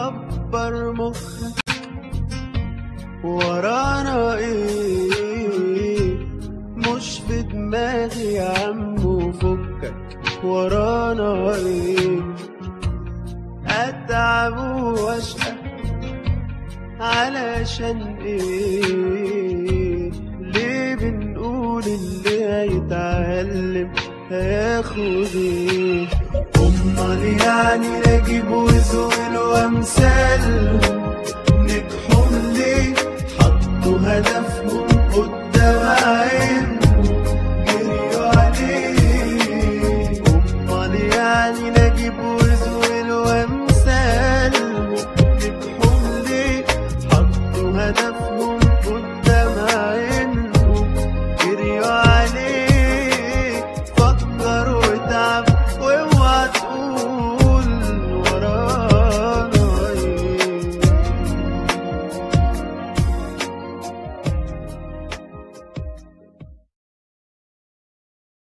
كبر مخك ورانا ايه مش في دماغي يا عم وفكك ورانا ايه اتعب واشقى علشان ايه ليه بنقول اللي هيتعلم هياخد ايه امال يعني نجيب وزويل وامثال